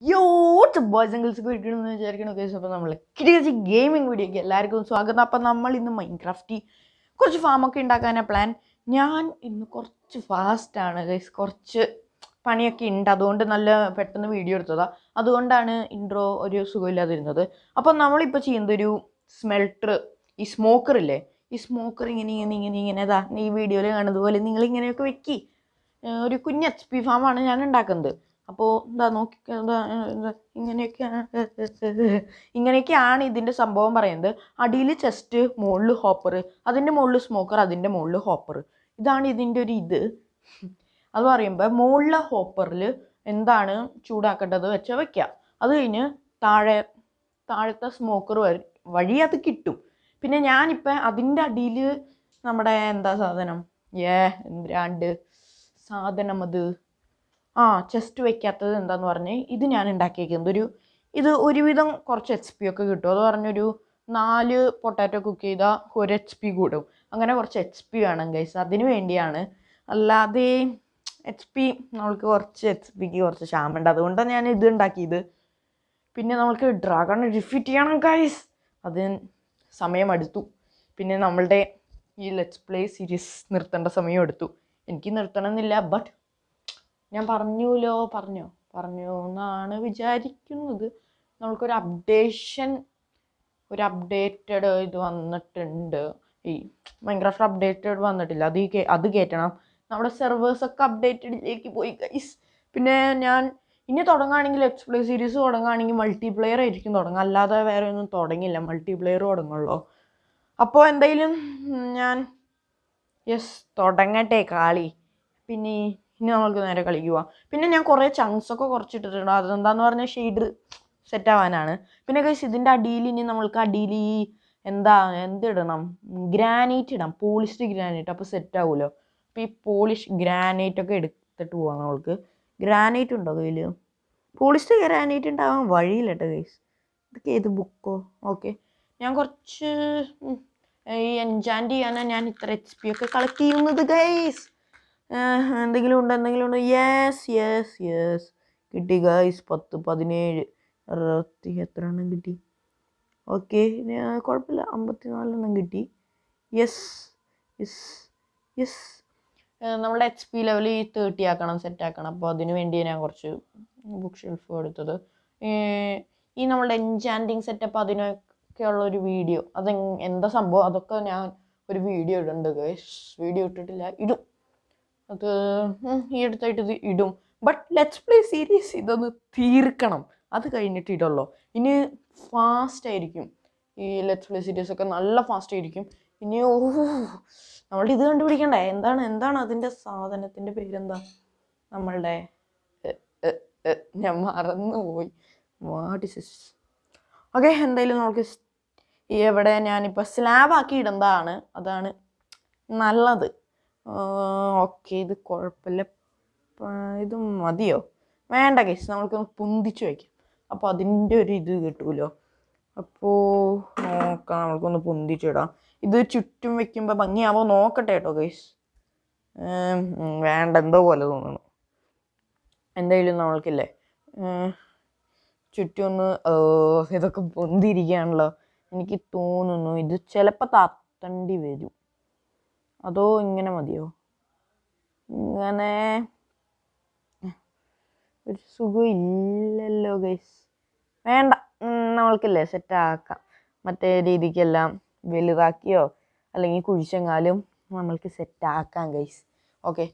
യോ boys and girls ഇരിക്കണമെന്ന് വിചാരിക്കണം case അപ്പോൾ നമ്മൾ കിടിയച്ച് ഗെയിമിംഗ് വീഡിയോക്ക് എല്ലാവർക്കും സ്വാഗതം അപ്പം നമ്മൾ ഇന്ന് മൈൻക്രാഫ്റ്റി കുറച്ച് ഫാമൊക്കെ ഉണ്ടാക്കാനാണ് പ്ലാൻ ഞാൻ ഇന്ന് കുറച്ച് ഫാസ്റ്റാണ് ഗൈസ് കുറച്ച് പണിയൊക്കെ ഉണ്ട് അതുകൊണ്ട് നല്ല പെട്ടെന്ന് വീഡിയോ എടുത്തതാണ് അതുകൊണ്ടാണ് ഇൻട്രോ ഒരു സുഖമില്ലാതിരുന്നത് അപ്പം നമ്മളിപ്പോൾ ചെയ്യുന്നത് ഒരു സ്മെൽട്ടർ ഈ സ്മോക്കർ ഇല്ലേ ഈ സ്മോക്കർ ഇങ്ങനെ ഇങ്ങനെ ഇങ്ങനെ ഇങ്ങനെ ഇതാ ഈ വീഡിയോയിൽ കാണുന്നത് പോലെ നിങ്ങൾ ഇങ്ങനെയൊക്കെ വെക്കി ഏഹ് ഒരു കുഞ്ഞ് എച്ച് പി ഫാമാണ് ഞാൻ ഉണ്ടാക്കുന്നത് അപ്പോൾ എന്താ നോക്കി എന്താ എന്താ ഇങ്ങനെയൊക്കെയാണ് ഇങ്ങനെയൊക്കെയാണ് ഇതിൻ്റെ സംഭവം പറയുന്നത് അടിയിൽ ചെസ്റ്റ് മുകളിൽ ഹോപ്പർ അതിൻ്റെ മുകളിൽ സ്മോക്കർ അതിൻ്റെ മുകളിൽ ഹോപ്പർ ഇതാണ് ഇതിൻ്റെ ഒരു ഇത് അത് പറയുമ്പോൾ മുകളിലെ ഹോപ്പറിൽ എന്താണ് ചൂടാക്കേണ്ടത് വെച്ചാൽ വെക്കുക അത് കഴിഞ്ഞ് താഴെ താഴത്തെ സ്മോക്കർ വഴി അത് കിട്ടും പിന്നെ ഞാനിപ്പോൾ അതിൻ്റെ അടിയിൽ നമ്മുടെ എന്താ സാധനം ഏ എന്തിരാണ്ട് സാധനം അത് ആ ചെസ്റ്റ് വെക്കാത്തത് എന്താന്ന് പറഞ്ഞ് ഇത് ഞാൻ ഉണ്ടാക്കിയേക്കുന്നത് ഒരു ഇത് ഒരുവിധം കുറച്ച് എച്ച് പി ഒക്കെ കിട്ടും അത് പറഞ്ഞൊരു നാല് പൊട്ടാറ്റോ കുക്ക് ചെയ്താൽ ഒരു എച്ച് പി കൂടും അങ്ങനെ കുറച്ച് എച്ച് പി വേണം ഗൈസ് അതിന് വേണ്ടിയാണ് അല്ലാതെ എച്ച് പി നമ്മൾക്ക് കുറച്ച് എച്ച് പിക്ക് കുറച്ച് ക്ഷാമുണ്ട് അതുകൊണ്ടാണ് ഞാൻ ഇത് ഉണ്ടാക്കിയത് പിന്നെ നമുക്ക് ഡ്രാഗൺ ഡിഫീറ്റ് ചെയ്യണം ഗൈസ് അത് സമയം എടുത്തു പിന്നെ നമ്മളുടെ ഈ ലെറ്റ്സ് പ്ലേ സീരീസ് നിർത്തേണ്ട സമയം എടുത്തു എനിക്ക് നിർത്തണമെന്നില്ല ബട്ട് ഞാൻ പറഞ്ഞുല്ലോ പറഞ്ഞോ പറഞ്ഞു എന്നാണ് വിചാരിക്കുന്നത് നമ്മൾക്കൊരു അപ്ഡേഷൻ ഒരു അപ്ഡേറ്റഡ് ഇത് വന്നിട്ടുണ്ട് ഈ മൈൻക്രാഫ്റ്റ് അപ്ഡേറ്റഡ് വന്നിട്ടില്ല അത് ഈ കേ- അത് കയറ്റണം നമ്മുടെ സെർവേഴ്സൊക്കെ അപ്ഡേറ്റഡിലേക്ക് പോയി ഗൈസ് പിന്നെ ഞാൻ ഇനി തുടങ്ങുകയാണെങ്കിൽ ലെറ്റ്സ് പ്ലേ സീരീസ് തുടങ്ങുകയാണെങ്കിൽ മൾട്ടിപ്ലെയർ ആയിരിക്കും തുടങ്ങുക അല്ലാതെ വേറെ ഒന്നും തുടങ്ങില്ല മൾട്ടിപ്ലെയർ തുടങ്ങുള്ളൂ അപ്പോൾ എന്തായാലും ഉം, ഞാൻ യെസ് തുടങ്ങട്ടെ കളി പിന്നെ ഇനി നമ്മൾക്ക് നേരെ കളിക്കുക പിന്നെ ഞാൻ കുറേ ചങ്ക്സ് ഒക്കെ കുറച്ചിട്ടിട്ടുണ്ട് അതെന്താന്ന് പറഞ്ഞാൽ ഷെയ്ഡ് സെറ്റ് ആവാനാണ് പിന്നെ കഴിച്ച് ഇതിൻ്റെ അടിയിൽ ഇനി നമ്മൾക്ക് അടിയിൽ ഈ എന്താ എന്തിടണം ഗ്രാനൈറ്റ് ഇടാം പോളിഷ്ഡ് ഗ്രാനൈറ്റ് അപ്പോൾ സെറ്റ് ആവുമല്ലോ അപ്പോൾ ഈ പോളിഷ് ഗ്രാനൈറ്റ് ഒക്കെ എടുത്തിട്ട് പോവാം നമ്മൾക്ക് ഗ്രാനൈറ്റ് ഉണ്ടോ കയ്യിൽ പോളിഷ്ഡ് ഗ്രാനൈറ്റ് ഉണ്ടാവാൻ വഴിയില്ല കേട്ടോ ഗൈസ് ഇതൊക്കെ ഏത് ബുക്കോ ഓക്കെ ഞാൻ കുറച്ച് ഉം, ഈ എൻജാൻഡ് ചെയ്യാനാണ് ഞാൻ ഇത്ര എച്ച് പി ഒക്കെ കളക്ട് ചെയ്യുന്നത് ഗൈസ് എന്തെങ്കിലും ഉണ്ടോ എന്തെങ്കിലും ഉണ്ടോ യെസ് യെസ് യെസ് കിട്ടി ഗൈസ് പത്ത് പതിനേഴ് അറുപത്തി എത്ര എണ്ണം കിട്ടി ഓക്കെ കുഴപ്പമില്ല അമ്പത്തി നാലെണ്ണം കിട്ടി യെസ് യെസ് യെസ് നമ്മുടെ എച്ച് പി ലെവൽ ഈ തേർട്ടി ആക്കണം സെറ്റ് ആക്കണം അപ്പോൾ അതിന് വേണ്ടി ഞാൻ കുറച്ച് ബുക്ക് ഷെൽഫ് എടുത്തത് ഏർ ഈ നമ്മളുടെ എൻചാൻറ്റിങ് സെറ്റപ്പ് അതിനൊക്കെയുള്ള ഒരു വീഡിയോ അത് എന്താ സംഭവം അതൊക്കെ ഞാൻ ഒരു വീഡിയോ ഇടുന്നുണ്ട് ഗൈസ് വീഡിയോ ഇട്ടിട്ടില്ല ഇടും അത് ഉം, ഈ അടുത്തായിട്ട് ഇത് ഇടും ബട്ട് ലെറ്റ്സ് പ്ലേ സീരീസ് ഇതൊന്ന് തീർക്കണം അത് കഴിഞ്ഞിട്ട് ഇടുള്ളൂ ഇനി ഫാസ്റ്റ് ആയിരിക്കും ഈ ലെറ്റ്സ് പ്ലേ സീരീസ് ഒക്കെ നല്ല ഫാസ്റ്റ് ആയിരിക്കും ഇനി ഓ നമ്മളുടെ ഇത് കണ്ടുപിടിക്കണ്ടേ എന്താണ് എന്താണ് അതിൻ്റെ സാധനത്തിൻ്റെ പേരെന്താ നമ്മളുടെ എ, എ, എ, ഞാൻ മറന്നുപോയി വാട്ട് ഇസ് ഓക്കെ എന്തായാലും നമുക്ക് സ്- ഈ എവിടെ ഞാനിപ്പോൾ സ്ലാബ് ആക്കി ഇടുന്നതാണ് അതാണ് നല്ലത് ഓക്കെ ഇത് കുഴപ്പമില്ല പ- ഇത് മതിയോ വേണ്ട കേസ് നമ്മൾക്കൊന്ന് പൊന്തിച്ച് വയ്ക്കാം അപ്പോൾ അതിൻ്റെ ഒരു ഇത് കിട്ടുമല്ലോ അപ്പോൾ നോക്കാം നമ്മൾക്കൊന്ന് പൊന്തിച്ചിടാം ഇത് ചുറ്റും വെക്കുമ്പോൾ ഭംഗിയാവോ നോക്കട്ടെ കേട്ടോ ഗൈസ് വേണ്ട എന്തോ പോലെ തോന്നുന്നു എന്തായാലും നമ്മൾക്കില്ലേ ഉം, ചുറ്റും ഒന്ന് ഏ, ഇതൊക്കെ പൊന്തിരിക്കുകയാണല്ലോ എനിക്ക് തോന്നുന്നു ഇത് ചിലപ്പോൾ താത്തേണ്ടി വരും അതോ ഇങ്ങനെ മതിയോ ഇങ്ങനെ ഒരു സുഖം ഇല്ലല്ലോ ഗൈസ് വേണ്ട ഉം, നമ്മൾക്കില്ലേ സെറ്റാക്കാം മറ്റേ രീതിക്കെല്ലാം വലുതാക്കിയോ അല്ലെങ്കിൽ കുഴിച്ചെങ്ങാലും നമ്മൾക്ക് സെറ്റാക്കാം ഗൈസ് ഓക്കെ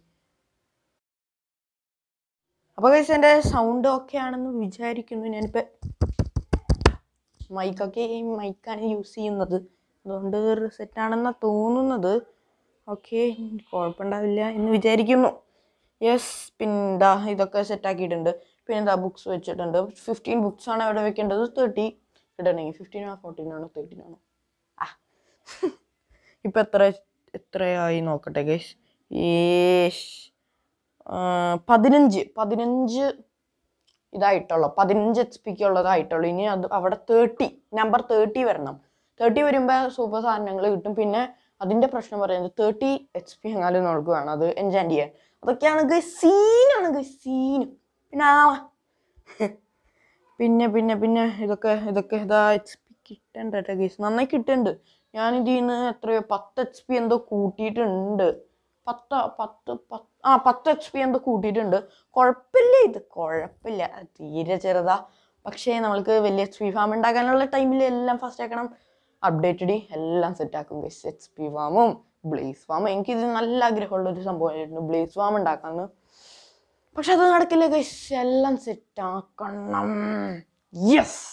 അപ്പോൾ ഗൈസ് എൻ്റെ സൗണ്ട് ഓക്കെ ആണെന്ന് വിചാരിക്കുന്നു ഞാനിപ്പോൾ മൈക്കൊക്കെ ഈ മൈക്കാണ് യൂസ് ചെയ്യുന്നത് അതുകൊണ്ട് സെറ്റാണെന്നാണ് തോന്നുന്നത് ഓക്കെ കുഴപ്പമുണ്ടാവില്ല എന്ന് വിചാരിക്കുന്നു യെസ് പിന്നെ എന്താ ഇതൊക്കെ സെറ്റാക്കിയിട്ടുണ്ട് പിന്നെ എന്താ ബുക്സ് വെച്ചിട്ടുണ്ട് ഫിഫ്റ്റീൻ ബുക്സ് ആണ് അവിടെ വെക്കേണ്ടത് തേർട്ടി ഇടണമെങ്കിൽ ഫിഫ്റ്റീൻ ആണോ ഫോർട്ടീൻ ആണോ തേർട്ടീൻ ആണോ ആ ഇപ്പം എത്ര എത്രയായി നോക്കട്ടെ ഗൈസ് ഏഷ് പതിനഞ്ച് പതിനഞ്ച് ഇതായിട്ടുള്ളൂ പതിനഞ്ച് എച്ച് പിക്ക് ഉള്ളതായിട്ടുള്ളൂ ഇനി അത് അവിടെ തേർട്ടി നമ്പർ തേർട്ടി വരണം തേർട്ടി വരുമ്പോൾ സൂപ്പർ സാധനങ്ങൾ കിട്ടും പിന്നെ അതിൻ്റെ പ്രശ്നം പറയുന്നത് തേർട്ടി എച്ച് പി എങ്ങാലും നമുക്ക് വേണം അത് എൻജോയ് ചെയ്യാൻ അതൊക്കെയാണ് ഗൈ സീനാണ് ഗൈ സീന് പിന്നെ ആ പിന്നെ പിന്നെ പിന്നെ ഇതൊക്കെ ഇതൊക്കെ ഇതാ എച്ച് പി കിട്ടണ്ട കേട്ടോ ഗൈസ് നന്നായി കിട്ടുന്നുണ്ട് ഞാൻ ഇതിൽ നിന്ന് എത്രയോ പത്ത് എച്ച് പി എന്തോ കൂട്ടിയിട്ടുണ്ട് പത്ത് പത്ത് പത്ത് ആ പത്ത് എച്ച് പി എന്തോ കൂട്ടിയിട്ടുണ്ട് കുഴപ്പമില്ല ഇത് കുഴപ്പമില്ല തീരെ ചെറുതാ പക്ഷേ നമ്മൾക്ക് വലിയ എച്ച് പി ഫാം ഉണ്ടാക്കാനുള്ള ടൈമിൽ എല്ലാം ഫസ്റ്റ് ആക്കണം അപ്ഡേറ്റഡ് എല്ലാം സെറ്റ് ആക്കും ഗൈസ് എച്ച് പി ഫാമും ബ്ലേസ് ഫാമും എനിക്കിത് നല്ല ആഗ്രഹമുള്ള ഒരു സംഭവമായിരുന്നു ബ്ലേസ് ഫാം ഉണ്ടാക്കാമെന്ന് പക്ഷെ അത് നടക്കില്ല ഗൈസ് എല്ലാം സെറ്റ് ആക്കണം യെസ്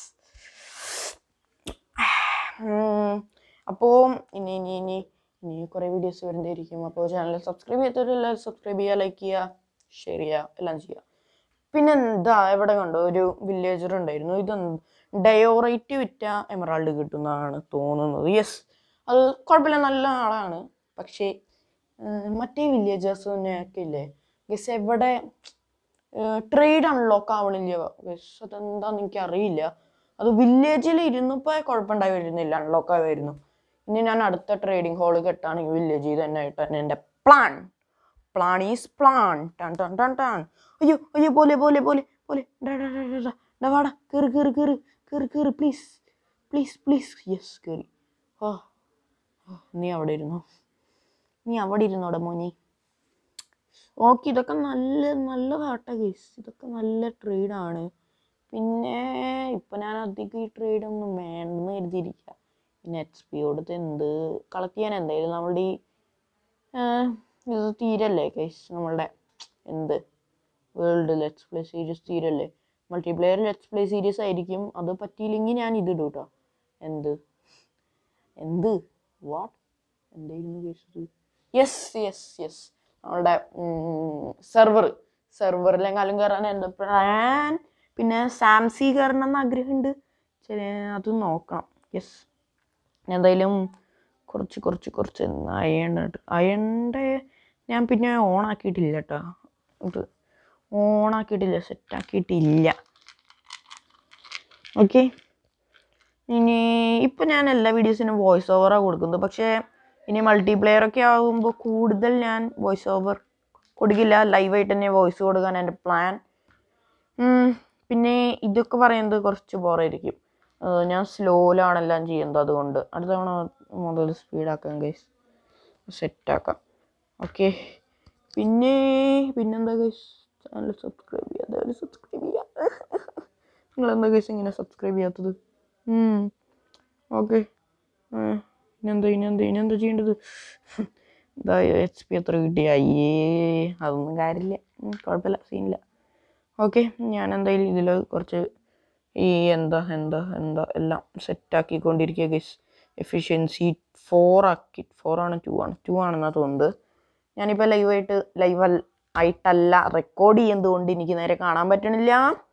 അപ്പോൾ ഇനി ഇനി ഇനി ഇനി കുറേ വീഡിയോസ് വരുന്നതായിരിക്കും അപ്പോൾ ചാനൽ സബ്സ്ക്രൈബ് ചെയ്യാത്തവരെല്ലാവരും സബ്സ്ക്രൈബ് ചെയ്യുക ലൈക്ക് ചെയ്യുക ഷെയർ ചെയ്യുക എല്ലാം ചെയ്യുക പിന്നെ എന്താ എവിടെ കണ്ടോ ഒരു വില്ലേജർ ഉണ്ടായിരുന്നു ഇത് ഡയോറൈറ്റ് വിറ്റ എമറാൾഡ് കിട്ടുന്നതാണ് തോന്നുന്നത് യെസ് അത് കുഴപ്പമില്ല നല്ല ആളാണ് പക്ഷേ ഏർ മറ്റേ വില്ലേജേഴ്സിനൊക്കെ ഇല്ലേ ഗസ് എവിടെ ട്രേഡ് അൺലോക്ക് ആവണില്ല ഗസ് അതെന്താന്ന് എനിക്ക് അറിയില്ല അത് വില്ലേജിൽ ഇരുന്നപ്പോൾ കുഴപ്പമുണ്ടായി വരുന്നില്ല അൺലോക്ക് ആയി വരുന്നു ഇനി ഞാൻ അടുത്ത ട്രേഡിംഗ് ഹോള് കെട്ടാണെങ്കിൽ വില്ലേജ് തന്നെ ആയിട്ടാണ് എൻ്റെ പ്ലാൻ പ്ലാൻ ഈസ് പ്ലാൻ ടൺ ടൺ ടൺ ടൺ അയ്യോ അയ്യോ പോലെ പോലെ പോലെ പോലെ ഡാ ഡാ ഡാ ഡാ ഡാ ഡാ വാടാ കയറി കയറി കയറി കയറി കയറി പ്ലീസ് പ്ലീസ് പ്ലീസ് യെസ് കയറി ഓ ഓ, നീ അവിടെ ഇരുന്നോ നീ അവിടെ ഇരുന്നോടെ മോനെ ഓക്കെ ഇതൊക്കെ നല്ല നല്ലതാട്ടെ ഗേസ് ഇതൊക്കെ നല്ല ട്രേഡാണ് പിന്നെ ഇപ്പം ഞാൻ അധികം ഈ ട്രേഡൊന്നും വേണ്ടെന്ന് കരുതിയിരിക്കുക പിന്നെ എച്ച് പി കൊടുത്ത് എന്ത് കളക്ട് ചെയ്യാൻ എന്തായാലും നമ്മളുടെ ഈ ഏഹ്, ഇത് തീരല്ലേ ഗൈസ് നമ്മളുടെ എന്ത് വേൾഡ് ലെറ്റ്സ് പ്ലേ സീരീസ് തീരല്ലേ മൾട്ടിപ്ലെയർ ലെറ്റ്സ് പ്ലേ സീരീസ് ആയിരിക്കും അത് പറ്റിയില്ലെങ്കിൽ ഞാൻ ഇത് ഇടും കേട്ടോ എന്ത് എന്ത് വാട്ട് എന്തായിരുന്നു കേസ് യെസ് യെസ് യെസ് നമ്മളുടെ സെർവർ സെർവറിലെങ്ങാലും കയറാൻ എൻ്റെ പ്ലാൻ പിന്നെ സാംസി കയറണം എന്ന് ആഗ്രഹമുണ്ട് ചില അത് നോക്കണം യെസ് എന്തായാലും കുറച്ച് കുറച്ച് കുറച്ച് അയൺ അയണിൻ്റെ ഞാൻ പിന്നെ ഓൺ ആക്കിയിട്ടില്ല കേട്ടോ ഇത് ഓൺ ആക്കിയിട്ടില്ല സെറ്റ് ആക്കിയിട്ടില്ല ഓക്കെ ഇനി ഇപ്പം ഞാൻ എല്ലാ വീഡിയോസിനും വോയിസ് ഓവറാണ് കൊടുക്കുന്നത് പക്ഷേ ഇനി മൾട്ടിപ്ലെയർ ഒക്കെ ആകുമ്പോൾ കൂടുതൽ ഞാൻ വോയിസ് ഓവർ കൊടുക്കില്ല ലൈവായിട്ട് തന്നെ വോയിസ് കൊടുക്കാൻ എൻ്റെ പ്ലാൻ പിന്നെ ഇതൊക്കെ പറയുന്നത് കുറച്ച് ബോറായിരിക്കും ഏർ ഞാൻ സ്ലോയിലാണ് എല്ലാം ചെയ്യുന്നത് അതുകൊണ്ട് അടുത്ത തവണ മുതൽ സ്പീഡാക്കാം ഗൈസ് സെറ്റാക്കാം ഓക്കെ പിന്നെ പിന്നെന്താ ഗൈസ് ചാനൽ സബ്സ്ക്രൈബ് ചെയ്യാതെ സബ്സ്ക്രൈബ് ചെയ്യുക നിങ്ങളെന്താ ഗൈസ് ഇങ്ങനെ സബ്സ്ക്രൈബ് ചെയ്യാത്തത് ഓക്കെ ഇനെന്താ ഇനെന്താ ഇനെന്താ ചെയ്യേണ്ടത് എന്താ എച്ച് പി എത്ര കിട്ടി അയ്യേ അതൊന്നും കാര്യമില്ല ഉം, കുഴപ്പമില്ല സീനില്ല ഓക്കെ ഞാൻ എന്തായാലും ഇതിൽ കുറച്ച് ഈ എന്താ എന്താ എന്താ എല്ലാം സെറ്റാക്കിക്കൊണ്ടിരിക്കുക ഗൈസ് എഫിഷ്യൻസി ഫോർ ആക്കി ഫോർ ആണ് ടു ആണ് ടു ആണെന്നാണ് തോന്നുന്നത് ഞാനിപ്പോൾ ലൈവായിട്ട് ലൈവ് ആയിട്ടല്ല റെക്കോർഡ് ചെയ്യുന്നതുകൊണ്ട് എനിക്ക് നേരെ കാണാൻ പറ്റണില്ല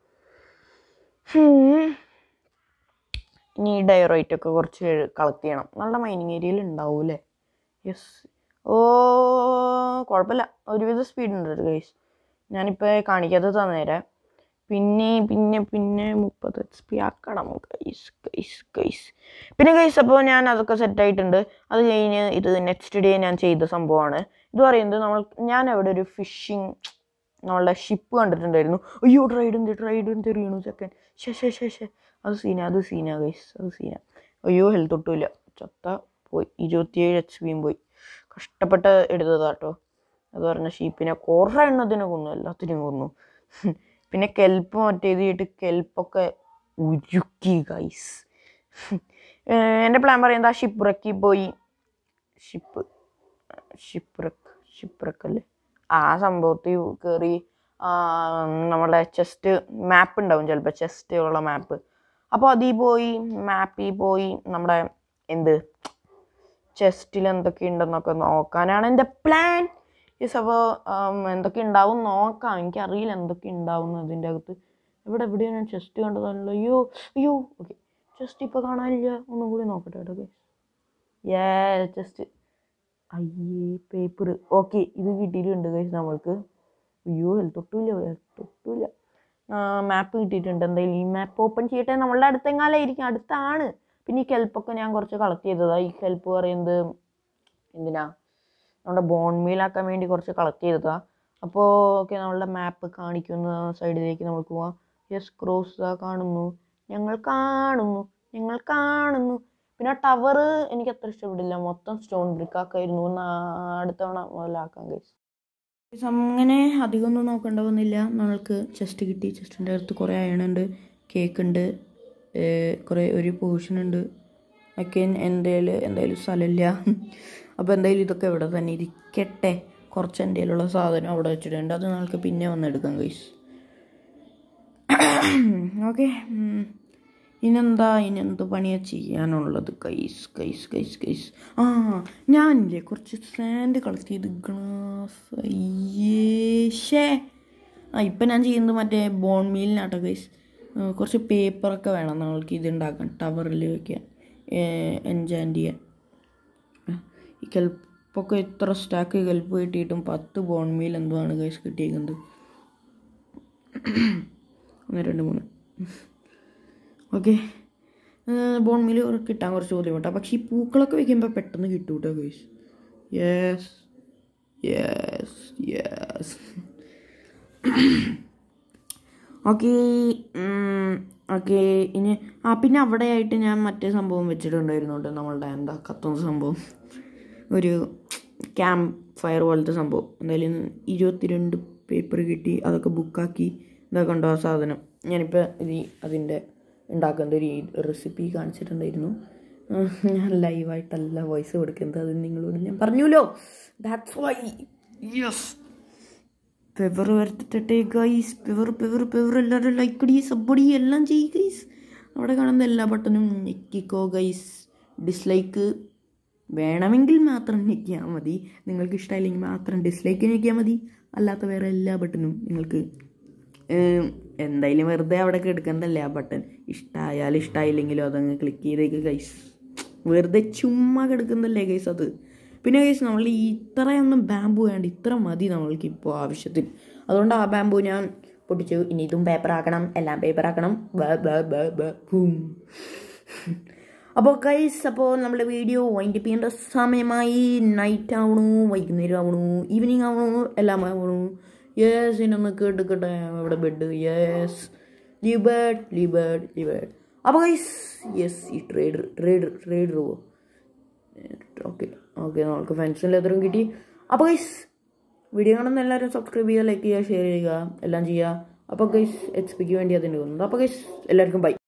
ഉം. ഇനി ഈ ഡയറൈറ്റ് ഒക്കെ കുറച്ച് കളക്ട് ചെയ്യണം നല്ല മൈനിങ് ഏരിയയിൽ ഉണ്ടാവൂലേ യെസ് ഓ കുഴപ്പമില്ല ഒരുവിധ സ്പീഡ് ഉണ്ട് ഗൈസ് ഞാനിപ്പോൾ കാണിക്കാത്തത് നേരെ പിന്നെ പിന്നെ പിന്നെ മുപ്പത് എച്ച് പി ആക്കണം ഗൈസ് ഗൈസ് ഗൈസ് പിന്നെ ഗൈസ് അപ്പോൾ ഞാൻ അതൊക്കെ സെറ്റ് ആയിട്ടുണ്ട് അത് കഴിഞ്ഞ് ഇത് നെക്സ്റ്റ് ഡേ ഞാൻ ചെയ്ത സംഭവമാണ് ഇത് പറയുന്നത് നമ്മൾ ഞാൻ അവിടെ ഒരു ഫിഷിങ് നമ്മളുടെ ഷിപ്പ് കണ്ടിട്ടുണ്ടായിരുന്നു അയ്യോ ട്രൈഡ് എന്ത് ട്രൈഡ് എന്ത് എറിയണു ചെക്കൻ ശേ ശേ ശേ ശേ അത് സീന അത് സീന ഗൈസ് അത് സീന അയ്യോ ഹെൽത്ത് ഒട്ടുമില്ല ചത്ത പോയി ഇരുപത്തിയേഴ് എച്ച് പിയും പോയി കഷ്ടപ്പെട്ട് എടുത്തതാട്ടോ അത് പറഞ്ഞ ഷീപ്പിനെ കുറേ എണ്ണത്തിനെ കൊന്നു എല്ലാത്തിനെയും കൊന്നു പിന്നെ കെൽപ്പ് മറ്റേത് ചെയ്തിട്ട് കെൽപ്പൊക്കെ ഉരുക്കി ഗൈസ് എൻ്റെ പ്ലാൻ പറയുന്നത് ആ ഷിപ്പ് റക്കി പോയി ഷിപ്പ് ഷിപ്പ് റക്ക് ഷിപ്പ് റക്കല്ലേ ആ സംഭവത്തിൽ കയറി നമ്മളെ ചെസ്റ്റ് മാപ്പ് ഉണ്ടാവും ചിലപ്പോൾ ചെസ്റ്റ് ഉള്ള മാപ്പ് അപ്പോൾ അതിൽ പോയി മാപ്പിൽ പോയി നമ്മുടെ എന്ത് ചെസ്റ്റിൽ എന്തൊക്കെ ഉണ്ടെന്നൊക്കെ നോക്കാനാണ് എൻ്റെ പ്ലാൻ യെസ് അപ്പോൾ എന്തൊക്കെ ഉണ്ടാവും നോക്കാം എനിക്കറിയില്ല എന്തൊക്കെ ഉണ്ടാവും അതിൻ്റെ അകത്ത് എവിടെ എവിടെയാണ് ഞാൻ ചെസ്റ്റ് കണ്ടതല്ലോ അയ്യോ അയ്യോ ഓക്കെ ചെസ്റ്റ് ഇപ്പോൾ കാണാനില്ല ഒന്നും കൂടി നോക്കട്ടെ കേട്ടോ ഏ ചെസ്റ്റ് അയ്യേ പേപ്പർ ഓക്കെ ഇത് കിട്ടിയിട്ടുണ്ട് ഗൈസ് നമ്മൾക്ക് അയ്യോ ഹെൽത്ത് ഒട്ടുമില്ല ഹെൽത്ത് ഒട്ടുമില്ല മാപ്പ് കിട്ടിയിട്ടുണ്ട് എന്തായാലും ഈ മാപ്പ് ഓപ്പൺ ചെയ്യട്ടെ നമ്മളുടെ അടുത്തെങ്ങാലായിരിക്കും അടുത്താണ് പിന്നെ ഈ കെൽപ്പൊക്കെ ഞാൻ കുറച്ച് കളക്ട് ചെയ്തതാണ് ഈ കെൽപ്പ് പറയുന്നത് എന്തിനാ നമ്മുടെ ബോൺ മീലാക്കാൻ വേണ്ടി കുറച്ച് കളക്ട് ചെയ്തതാണ് അപ്പോൾ ഓക്കെ നമ്മളുടെ മാപ്പ് കാണിക്കുന്ന സൈഡിലേക്ക് നമുക്ക് പോവാം യെസ് ക്രോസ് ആ കാണുന്നു ഞങ്ങൾ കാണുന്നു ഞങ്ങൾ കാണുന്നു പിന്നെ ടവർ എനിക്ക് അത്ര ഇഷ്ടപ്പെട്ടില്ല മൊത്തം സ്റ്റോൺ ബ്രിക്ക് ആക്കായിരുന്നു ഒന്ന് അടുത്ത തവണ മുതലാക്കാം ഗൈസ് അങ്ങനെ അധികമൊന്നും നോക്കേണ്ട വന്നില്ല നമ്മൾക്ക് ചെസ്റ്റ് കിട്ടി ചെസ്റ്റിൻ്റെ അടുത്ത് കുറേ അയണുണ്ട് കേക്ക് ഉണ്ട് കുറേ ഒരു പോർഷൻ ഉണ്ട് ഒക്കെ എൻ്റെ കയ്യിൽ എന്തായാലും സ്ഥലമില്ല അപ്പോൾ എന്തായാലും ഇതൊക്കെ ഇവിടെ തന്നെ ഇരിക്കട്ടെ കുറച്ച് എൻ്റെ കയ്യിലുള്ള സാധനം അവിടെ വെച്ചിട്ടുണ്ട് അത് നമുക്ക് പിന്നെ വന്നെടുക്കാം ഗൈസ് ഓക്കെ ഇനെന്താ ഇനെന്ത് പണിയാ ചെയ്യാനുള്ളത് കൈസ് കൈസ് കൈസ് കൈസ് ആ ഞാനില്ലേ കുറച്ച് സാൻഡ് കളക്ട് ചെയ്ത് ഗ്ലാസ് ആ ഇപ്പം ഞാൻ ചെയ്യുന്നത് മറ്റേ ബോൺ മീലിനാട്ടോ കൈസ് കുറച്ച് പേപ്പറൊക്കെ വേണം നമ്മൾക്ക് ഇത് ഉണ്ടാക്കാൻ ടവറിൽ വയ്ക്കാൻ എൻജാൻഡ് ചെയ്യാൻ ഈ കെൽപ്പൊക്കെ എത്ര സ്റ്റാക്ക് കെൽപ്പ് കിട്ടിയിട്ടും പത്ത് ബോൺ മീൽ എന്തുവാണ് കൈസ് കിട്ടിയിരിക്കുന്നത് ഒന്ന് രണ്ട് മൂന്ന് ഓക്കെ ബോൺ മീൽ കിട്ടാൻ കുറച്ച് ബുദ്ധിമുട്ടാണ് പക്ഷേ ഈ പൂക്കളൊക്കെ വെക്കുമ്പോൾ പെട്ടെന്ന് കിട്ടും കേട്ടോ guys yes yes yes okay okay ഇനി ആ പിന്നെ അവിടെ ആയിട്ട് ഞാൻ മറ്റേ സംഭവം വെച്ചിട്ടുണ്ടായിരുന്നു കേട്ടോ നമ്മളുടെ എന്താ കത്തുന്ന സംഭവം ഒരു ക്യാമ്പ് ഫയർ പോലത്തെ സംഭവം എന്തായാലും ഇരുപത്തിരണ്ട് പേപ്പർ കിട്ടി അതൊക്കെ ബുക്കാക്കി ഇതൊക്കെ ഉണ്ടോ ആ സാധനം ഞാനിപ്പോൾ ഇത് അതിൻ്റെ ഉണ്ടാക്കുന്ന ഒരു റെസിപ്പി കാണിച്ചിട്ടുണ്ടായിരുന്നു ഞാൻ ലൈവായിട്ടല്ല വോയിസ് കൊടുക്കുന്നത് അത് നിങ്ങളോട് ഞാൻ പറഞ്ഞല്ലോ ദാറ്റ്സ് വൈ യെസ് പെവർ വരുത്തിട്ടെ ഗൈസ് പെവർ പെവർ പെവർ എല്ലാവരും ലൈക്ക് അടി സബ്ബടി എല്ലാം ചെയ്യ് ഗൈസ് അവിടെ കാണുന്ന എല്ലാ ബട്ടണും ഞെക്കിക്കോ ഗൈസ് ഡിസ്ലൈക്ക് വേണമെങ്കിൽ മാത്രം ഞെക്കിയാൽ മതി നിങ്ങൾക്ക് ഇഷ്ടമായില്ലെങ്കിൽ മാത്രം ഡിസ്ലൈക്ക് ഞെക്കിയാൽ മതി അല്ലാത്ത വേറെ എല്ലാ ബട്ടണും നിങ്ങൾക്ക് എന്തായാലും വെറുതെ അവിടെ എടുക്കേണ്ടല്ലേ ആ ബട്ടൺ ഇഷ്ടമായാലും ഇഷ്ടമായില്ലെങ്കിലും അതങ്ങ് ക്ലിക്ക് ചെയ്തേക്ക് ഗൈസ് വെറുതെ ചുമ്മാ കിടക്കുന്നല്ലേ ഗൈസ് അത് പിന്നെ ഗൈസ് നമ്മൾ ഇത്രയൊന്നും ബാമ്പു വേണ്ട ഇത്ര മതി നമ്മൾക്ക് ഇപ്പോൾ ആവശ്യത്തിന് അതുകൊണ്ട് ആ ബാമ്പു ഞാൻ പൊട്ടിച്ചു ഇനി ഇതും പേപ്പർ ആക്കണം എല്ലാം പേപ്പർ ആക്കണം അപ്പോൾ ഗൈസ് അപ്പോൾ നമ്മുടെ വീഡിയോ വൈൻഡ് ചെയ്യേണ്ട സമയമായി നൈറ്റ് ആവണു വൈകുന്നേരം ആവണു ഈവനിങ് ആവണു എല്ലാം ആവണു യെസ് ഇനൊന്ന് കേട്ടിക്കട്ടെ ഇവിടെ ബെഡ് യെസ് ലിബേർഡ് ലിബേർഡ് ലിബേർഡ് അപ്പോൾ ഗൈസ് യെസ് ഈ ട്രേഡർ ട്രേഡർ ട്രേഡർ പോവോ ഓക്കെ ഓക്കെ നമുക്ക് ഫ്രണ്ട്സിന് ലെതറും കിട്ടി അപ്പോൾ ഗൈസ് വീഡിയോ കാണുന്ന എല്ലാവരും സബ്സ്ക്രൈബ് ചെയ്യുക ലൈക്ക് ചെയ്യുക ഷെയർ ചെയ്യുക എല്ലാം ചെയ്യുക അപ്പോൾ ഗൈസ് എച്ച് പിക്ക് വേണ്ടി അതിൻ്റെ തോന്നുന്നത് അപ്പോൾ ഗൈസ് എല്ലാവർക്കും ബൈ